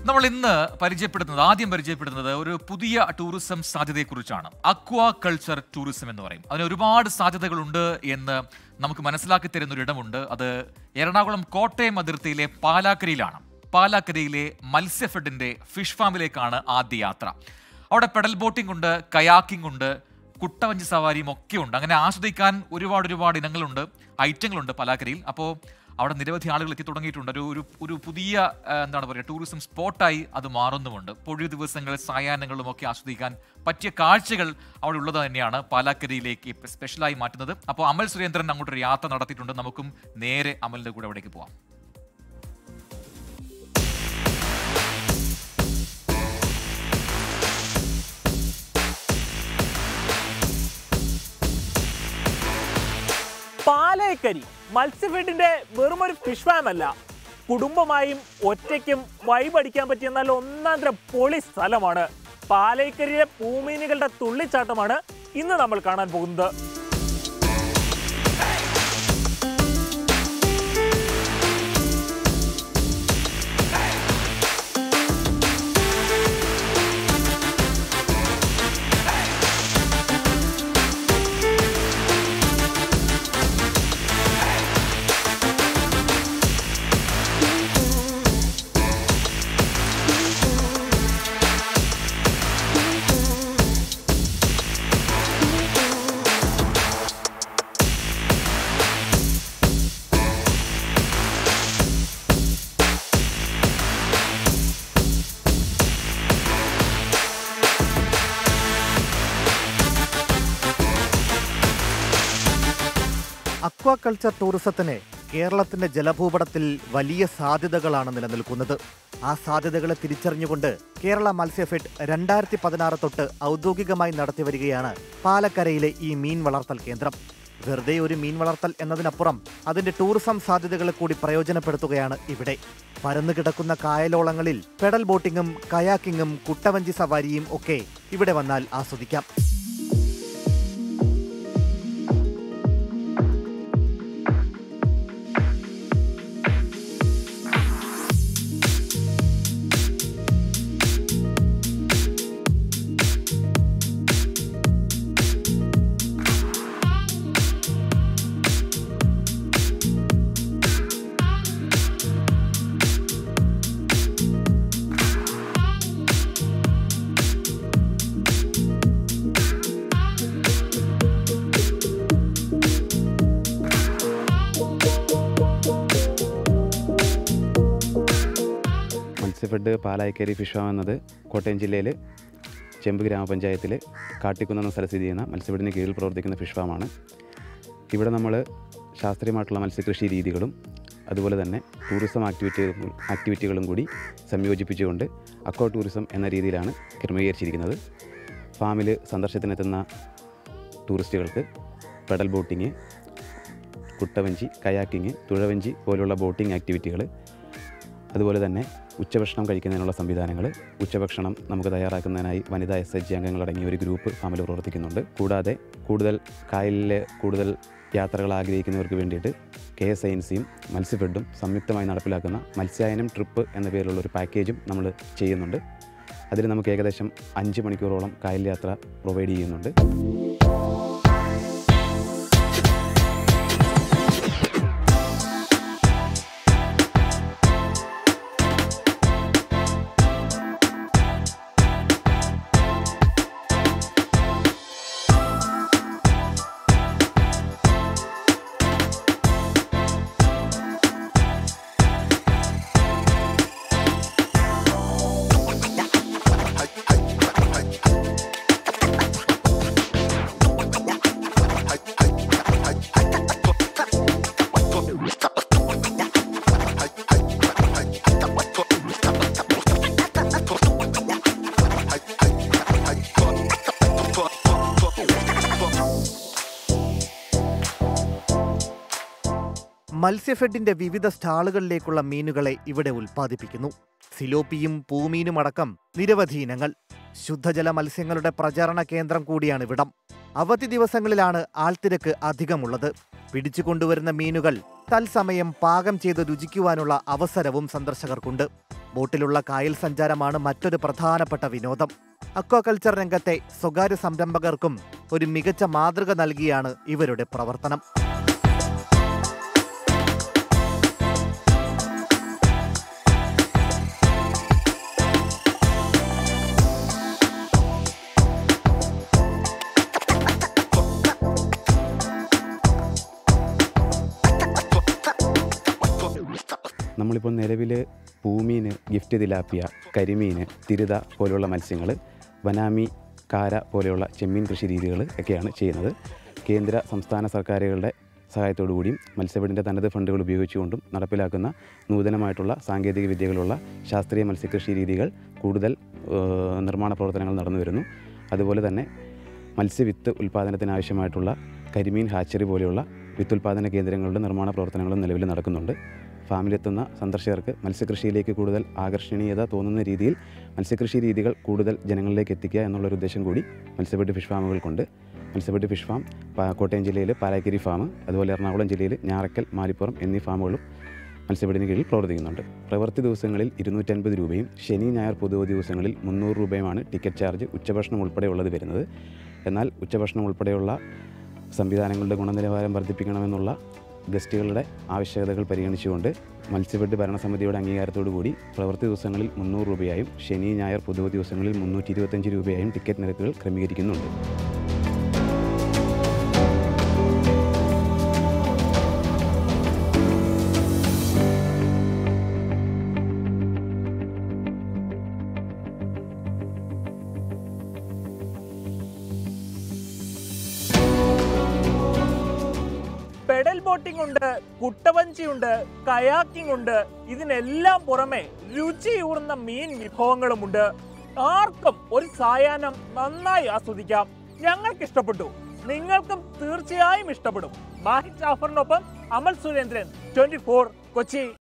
നമ്മൾ ഇന്ന് പരിചയപ്പെടുന്നത് ആദ്യം പരിചയപ്പെടുന്നത് ഒരു പുതിയ ടൂറിസം സാധ്യതയെക്കുറിച്ചാണ് അക്വാ കൾച്ചർ ടൂറിസം എന്ന് പറയും അതിന് ഒരുപാട് സാധ്യതകളുണ്ട് എന്ന് നമുക്ക് മനസ്സിലാക്കി തരുന്ന ഒരു ഇടമുണ്ട് അത് എറണാകുളം കോട്ടയം അതിർത്തിയിലെ പാലാക്കരയിലാണ് പാലാക്കരയിലെ മത്സ്യഫെഡിന്റെ ഫിഷ് ഫാമിലേക്കാണ് ആദ്യ യാത്ര അവിടെ പെഡൽ ബോട്ടിംഗ് ഉണ്ട് കയാക്കിംഗ് ഉണ്ട് കുട്ടവഞ്ചി സവാരിയും ഒക്കെ ഉണ്ട് അങ്ങനെ ആസ്വദിക്കാൻ ഒരുപാട് ഒരുപാട് ഇനങ്ങളുണ്ട് ഐറ്റങ്ങളുണ്ട് പലാക്കരയിൽ അപ്പോൾ അവിടെ നിരവധി ആളുകൾ എത്തി തുടങ്ങിയിട്ടുണ്ട് ഒരു ഒരു ഒരു പുതിയ ആ, എന്താണ് പറയുക ടൂറിസം സ്പോട്ടായി അത് മാറുന്നുമുണ്ട് പൊഴിയ ദിവസങ്ങൾ സായാഹ്നങ്ങളും ഒക്കെ ആസ്വദിക്കാൻ പറ്റിയ കാഴ്ചകൾ അവിടെ ഉള്ളത് തന്നെയാണ് പാലാക്കരയിലേക്ക് ഇപ്പ സ്പെഷ്യലായി മാറ്റുന്നത് അപ്പോൾ അമൽ സുരേന്ദ്രൻ അങ്ങോട്ടൊരു യാത്ര നടത്തിയിട്ടുണ്ട് നമുക്കും നേരെ അമലിന്റെ കൂടെ അവിടേക്ക് പോവാം പാലേക്കരി മത്സ്യഫെഡിന്റെ വെറും ഒരു ഫിഷ് ഫാം അല്ല കുടുംബമായും ഒറ്റയ്ക്കും വൈബ് അടിക്കാൻ പറ്റിയ നല്ല ഒന്നാം തരം പൊളി സ്ഥലമാണ് പാലേക്കരിയിലെ പൂമീനുകളുടെ തുള്ളിച്ചാട്ടമാണ് ഇന്ന് നമ്മൾ കാണാൻ പോകുന്നത് അക്വാകൾച്ചർ ടൂറിസത്തിന് കേരളത്തിന്റെ ജലഭൂപടത്തിൽ വലിയ സാധ്യതകളാണ് നിലനിൽക്കുന്നത് ആ സാധ്യതകളെ തിരിച്ചറിഞ്ഞുകൊണ്ട് കേരള മത്സ്യഫെഡ് രണ്ടായിരത്തി പതിനാറ് തൊട്ട് ഔദ്യോഗികമായി നടത്തി വരികയാണ് പാലക്കരയിലെ ഈ മീൻ വളർത്തൽ കേന്ദ്രം വെറുതെ ഒരു മീൻ വളർത്തൽ എന്നതിനപ്പുറം അതിന്റെ ടൂറിസം സാധ്യതകളെ കൂടി പ്രയോജനപ്പെടുത്തുകയാണ് ഇവിടെ പരന്നു കിടക്കുന്ന കായലോളങ്ങളിൽ പെഡൽ ബോട്ടിങ്ങും കയാക്കിങ്ങും കുട്ടവഞ്ചി സവാരിയും ഒക്കെ ഇവിടെ വന്നാൽ ആസ്വദിക്കാം മത്സ്യഫെഡ് പാലായിക്കരി ഫിഷ് ഫാം എന്നത് കോട്ടയം ജില്ലയിൽ ചെമ്പ് ഗ്രാമപഞ്ചായത്തിൽ കാട്ടിക്കുന്ന് എന്ന സ്ഥലത്ത് സ്ഥിതി ചെയ്യുന്ന മത്സ്യഫെഡിന് കീഴിൽ പ്രവർത്തിക്കുന്ന ഫിഷ് ഫാമാണ് ഇവിടെ നമ്മൾ ശാസ്ത്രീയമായിട്ടുള്ള മത്സ്യകൃഷി രീതികളും അതുപോലെ തന്നെ ടൂറിസം ആക്ടിവിറ്റി ആക്ടിവിറ്റികളും കൂടി സംയോജിപ്പിച്ചുകൊണ്ട് അക്വ ടൂറിസം എന്ന രീതിയിലാണ് ക്രമീകരിച്ചിരിക്കുന്നത് ഫാമിൽ സന്ദർശനത്തിനെത്തുന്ന ടൂറിസ്റ്റുകൾക്ക് പെഡൽ ബോട്ടിങ് കുട്ടവഞ്ചി കയാക്കിങ് തുഴവഞ്ചി പോലുള്ള ബോട്ടിംഗ് ആക്ടിവിറ്റികൾ അതുപോലെ തന്നെ ഉച്ചഭക്ഷണം കഴിക്കുന്നതിനുള്ള സംവിധാനങ്ങൾ ഉച്ചഭക്ഷണം നമുക്ക് തയ്യാറാക്കുന്നതിനായി വനിതാ എസ് എച്ച് അംഗങ്ങളടങ്ങിയ ഒരു ഗ്രൂപ്പ് ഫാമിൽ പ്രവർത്തിക്കുന്നുണ്ട് കൂടാതെ കൂടുതൽ കായലിലെ കൂടുതൽ യാത്രകൾ ആഗ്രഹിക്കുന്നവർക്ക് വേണ്ടിയിട്ട് കെ എസ് ഐൻസിയും മത്സ്യഫെഡും സംയുക്തമായി നടപ്പിലാക്കുന്ന മത്സ്യായനം ട്രിപ്പ് എന്ന പേരിലുള്ള ഒരു പാക്കേജും നമ്മൾ ചെയ്യുന്നുണ്ട് അതിൽ നമുക്ക് ഏകദേശം അഞ്ച് മണിക്കൂറോളം കായൽ യാത്ര പ്രൊവൈഡ് ചെയ്യുന്നുണ്ട് Hey, മത്സ്യഫെഡിന്റെ വിവിധ സ്റ്റാളുകളിലേക്കുള്ള മീനുകളെ ഇവിടെ ഉൽപ്പാദിപ്പിക്കുന്നു സിലോപ്പിയും പൂമീനും അടക്കം നിരവധി ഇനങ്ങൾ ശുദ്ധജല മത്സ്യങ്ങളുടെ പ്രചാരണ കേന്ദ്രം കൂടിയാണ് ഇവിടം അവധി ദിവസങ്ങളിലാണ് ആൾത്തിരക്ക് അധികമുള്ളത് പിടിച്ചുകൊണ്ടുവരുന്ന മീനുകൾ തത്സമയം പാകം ചെയ്ത് രുചിക്കുവാനുള്ള അവസരവും സന്ദർശകർക്കുണ്ട് ബോട്ടിലുള്ള കായൽ സഞ്ചാരമാണ് മറ്റൊരു പ്രധാനപ്പെട്ട വിനോദം അക്വാകൾച്ചർ രംഗത്തെ സ്വകാര്യ സംരംഭകർക്കും ഒരു മികച്ച മാതൃക നൽകിയാണ് ഇവരുടെ പ്രവർത്തനം നമ്മളിപ്പോൾ നിലവിൽ പൂമീൻ ഗിഫ്റ്റ് തിലാപ്പിയ കരിമീൻ തിരുത പോലെയുള്ള മത്സ്യങ്ങൾ വനാമി കാര പോലെയുള്ള ചെമ്മീൻ കൃഷി രീതികൾ ഒക്കെയാണ് ചെയ്യുന്നത് കേന്ദ്ര സംസ്ഥാന സർക്കാരുകളുടെ സഹായത്തോടു കൂടിയും മത്സ്യബിഡിൻ്റെ തനത് ഫണ്ടുകൾ ഉപയോഗിച്ചുകൊണ്ടും നടപ്പിലാക്കുന്ന നൂതനമായിട്ടുള്ള സാങ്കേതിക വിദ്യകളുള്ള ശാസ്ത്രീയ മത്സ്യകൃഷി രീതികൾ കൂടുതൽ ഏഹ്, നിർമ്മാണ പ്രവർത്തനങ്ങൾ നടന്നു വരുന്നു അതുപോലെ തന്നെ മത്സ്യവിത്ത് ഉൽപ്പാദനത്തിനാവശ്യമായിട്ടുള്ള കരിമീൻ ഹാച്ചറി പോലെയുള്ള വിത്തുൽപാദന കേന്ദ്രങ്ങളുടെ നിർമ്മാണ പ്രവർത്തനങ്ങളും നിലവിൽ നടക്കുന്നുണ്ട് ഫാമിലെത്തുന്ന സന്ദർശകർക്ക് മത്സ്യകൃഷിയിലേക്ക് കൂടുതൽ ആകർഷണീയത തോന്നുന്ന രീതിയിൽ മത്സ്യകൃഷി രീതികൾ കൂടുതൽ ജനങ്ങളിലേക്ക് എത്തിക്കുക എന്നുള്ളൊരു ഉദ്ദേശം കൂടി മത്സ്യബെഡ് ഫിഷ് ഫാമുകൾക്കുണ്ട് മത്സ്യബെഡ് ഫിഷ് ഫാം പാ- കോട്ടയം ജില്ലയിൽ പാലാക്കിരി ഫാം അതുപോലെ എറണാകുളം ജില്ലയിൽ ഞാറക്കൽ മാലിപ്പുറം എന്നീ ഫാമുകളും മത്സ്യബെഡിന് കീഴിൽ പ്രവർത്തിക്കുന്നുണ്ട് പ്രവൃത്തി ദിവസങ്ങളിൽ ഇരുന്നൂറ്റൻപത് രൂപയും ശനി ഞായർ പൊതുവ ദിവസങ്ങളിൽ മുന്നൂറ് രൂപയുമാണ് ടിക്കറ്റ് ചാർജ് ഉച്ചഭക്ഷണം ഉൾപ്പെടെയുള്ളത് വരുന്നത് എന്നാൽ ഉച്ചഭക്ഷണം ഉൾപ്പെടെയുള്ള സംവിധാനങ്ങളുടെ ഗുണനിലവാരം വർദ്ധിപ്പിക്കണമെന്നുള്ള ഗസ്റ്റുകളുടെ ആവശ്യകതകൾ പരിഗണിച്ചുകൊണ്ട് മത്സ്യബെഡ് ഭരണസമിതിയുടെ അംഗീകാരത്തോടു കൂടി പ്രവൃത്തി ദിവസങ്ങളിൽ മുന്നൂറ് രൂപയായും ശനി ഞായർ പൊതുവ ദിവസങ്ങളിൽ മുന്നൂറ്റി ഇരുപത്തഞ്ച് രൂപയായും ടിക്കറ്റ് നിരക്കുകൾ ക്രമീകരിക്കുന്നുണ്ട് പെഡൽ ബോട്ടിംഗ് ഉണ്ട് കുട്ടവഞ്ചി ഉണ്ട് കയാക്കിംഗ് ഉണ്ട് ഇതിനെല്ലാം പുറമെ രുചിയൂർന്ന മീൻ വിഭവങ്ങളുമുണ്ട് ആർക്കും ഒരു സായാഹ്നം നന്നായി ആസ്വദിക്കാം ഞങ്ങൾക്ക് ഇഷ്ടപ്പെട്ടു നിങ്ങൾക്കും തീർച്ചയായും ഇഷ്ടപ്പെടും മാഹിദ് ജാഫറിനൊപ്പം അമൽ സുരേന്ദ്രൻ ട്വന്റി കൊച്ചി